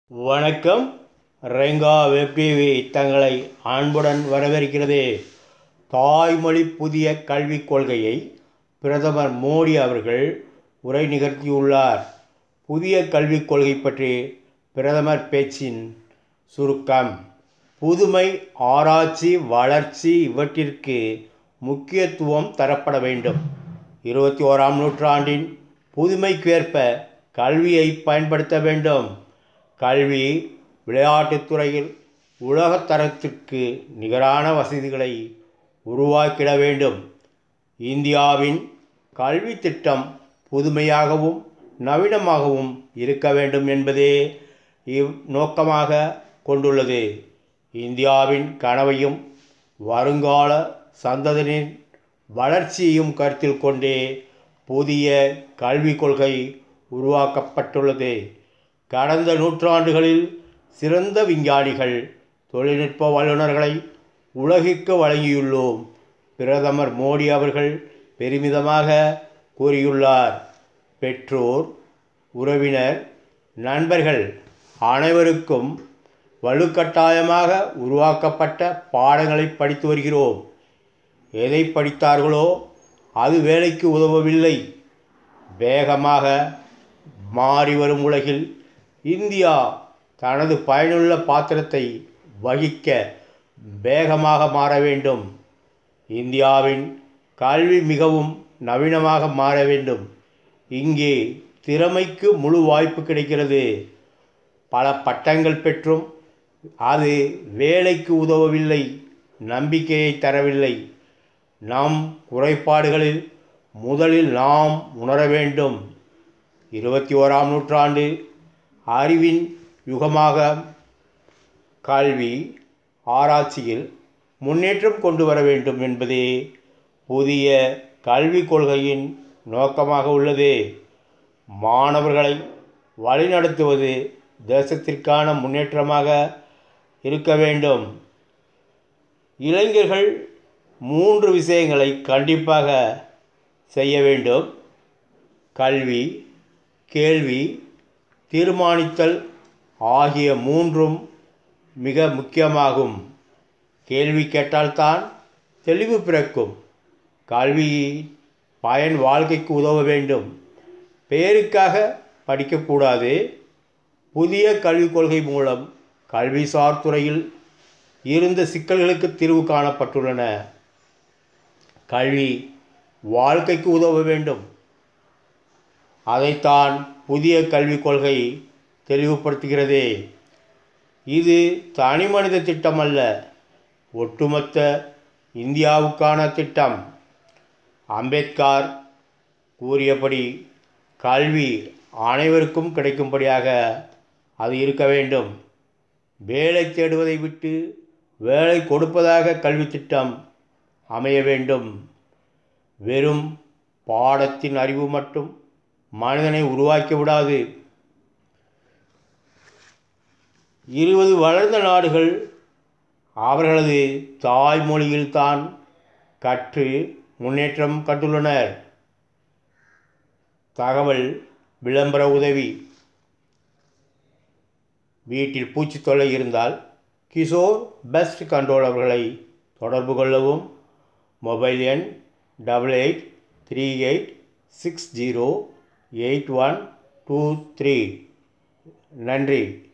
வணக்கம் Renga web TV தங்களை அன்புடன் வரவேற்கிறது தாய்மொழி புதிய கல்விக் கொள்கையை பிரதமர் மோடி அவர்கள் உரை நிகழ்த்தியுள்ளார் புதிய கல்விக் கொள்கை பற்றி பிரதமர் பேச்சின் சுருக்கம் புதுமை ஆராய்ச்சி வளர்ச்சி இவற்றிற்கு முக்கியத்துவம் தரப்பட வேண்டும் இருபத்தி ஓராம் நூற்றாண்டின் புதுமைக்கேற்ப கல்வியை பயன்படுத்த வேண்டும் கல்வி விளையாட்டுத் துறையில் உலகத் தரத்திற்கு நிகரான வசதிகளை உருவாக்கிட வேண்டும் இந்தியாவின் கல்வி திட்டம் புதுமையாகவும் நவீனமாகவும் இருக்க வேண்டும் என்பதே இவ் நோக்கமாக கொண்டுள்ளது இந்தியாவின் கனவையும் வருங்கால சந்ததியினரின் வளர்ச்சியையும் கருத்தில் கொண்டே புதிய கல்விக் கொள்கை உருவாக்கப்பட்டுள்ளது கடந்த நூற்றாண்டுகளில் சிறந்த விஞ்ஞானிகள் தொழில்நுட்ப வல்லுநர்களை உலகிற்கு வழங்கியுள்ளோம் பிரதமர் மோடி அவர்கள் பெருமிதமாக கூறியுள்ளார் பெற்றோர் உறவினர் நண்பர்கள் அனைவருக்கும் வலுக்கட்டாயமாக உருவாக்கப்பட்ட பாடங்களை படித்து வருகிறோம் எதை படித்தார்களோ அது வேலைக்கு உதவவில்லை வேகமாக மாறி வரும் உலகில் இந்தியா தனது பயனுள்ள பாத்திரத்தை வகிக்க வேகமாக மாற வேண்டும் இந்தியாவின் கல்வி மிகவும் நவீனமாக மாற வேண்டும் இங்கே திறமைக்கு முழு வாய்ப்பு கிடைக்கிறது பல பட்டங்கள் பெற்றும் அது வேலைக்கு உதவவில்லை நம்பிக்கையை தரவில்லை நம் குறைபாடுகளில் முதலில் நாம் உணர வேண்டும் இருபத்தி ஓராம் நூற்றாண்டு அறிவின் யுகமாக கல்வி ஆராய்ச்சியில் முன்னேற்றம் கொண்டு வர வேண்டும் என்பதே புதிய கல்விக் கொள்கையின் நோக்கமாக உள்ளது மாணவர்களை வழிநடத்துவது தேசத்திற்கான முன்னேற்றமாக இருக்க வேண்டும் இளைஞர்கள் மூன்று விஷயங்களை கண்டிப்பாக செய்ய வேண்டும் கல்வி கேள்வி தீர்மானித்தல் ஆகிய மூன்றும் மிக முக்கியமாகும் கேள்வி கேட்டால்தான் தெளிவு பிறக்கும் கல்வி பயன் வாழ்க்கைக்கு உதவ வேண்டும் பெயருக்காக படிக்கக்கூடாது புதிய கல்விக் கொள்கை மூலம் கல்விசார் துறையில் இருந்த சிக்கல்களுக்கு தீர்வு காணப்பட்டுள்ளன கல்வி வாழ்க்கைக்கு உதவ வேண்டும் அதைத்தான் புதிய கல்விக் கொள்கை தெளிவுபடுத்துகிறது இது தனி மனித திட்டம் அல்ல ஒட்டுமொத்த இந்தியாவுக்கான திட்டம் அம்பேத்கர் கூறியபடி கல்வி அனைவருக்கும் கிடைக்கும்படியாக அது இருக்க வேண்டும் வேலை தேடுவதை விட்டு வேலை கொடுப்பதாக கல்வி திட்டம் அமைய வேண்டும் வெறும் பாடத்தின் அறிவு மட்டும் மனிதனை உருவாக்கி விடாது இருபது வளர்ந்த நாடுகள் அவர்களது தாய்மொழியில்தான் கற்று முன்னேற்றம் கண்டுள்ளனர் தகவல் விளம்பர உதவி வீட்டில் பூச்சி தொல்லை இருந்தால் கிஷோர் பெஸ்ட் கண்ட்ரோல் அவர்களை தொடர்பு கொள்ளவும் மொபைல் எண் double eight three eight six zero eight one two three நன்றி